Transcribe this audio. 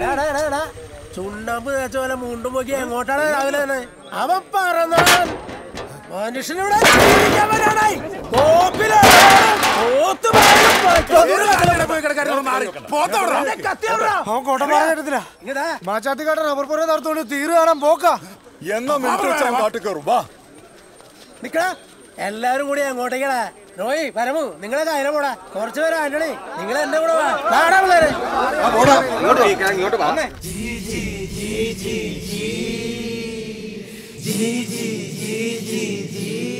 ചുണ്ണാമ്പ് തേച്ച പോലെ മുണ്ടും പോക്കി എങ്ങോട്ടാണ് രാവിലെ തന്നെ അവൻ പറഞ്ഞാൽ മനുഷ്യനിവിടെ ജീവിക്കാൻ വരാനായി. കോപ്പിലാണ്. പോത്ത് പാലും എന്റെ കത്തി എവിടെടാ? അവൻ കോട്ടപ്പാറ ഇങ്ങടാ. മാച്ചാത്തിക്കാട്ടൻ റബ്ബർ പുര നടത്തോണ്ട് തീര് കാണാൻ പോക്കാ എന്നാ മിനിറ്റ് വെച്ചാൽ കാട്ടിൽ കയറും വാ നിക്കടാ എല്ലാരും കൂടി അങ്ങോട്ടേക്കടാ റോയി പരമു നിങ്ങളെ കാര്യം പോടാ കുറച്ചു പേര് ആന്റണി നിങ്ങൾ എന്റെ കൂടെ വാ വാടാ പിള്ളേരെ ജി ജി ജി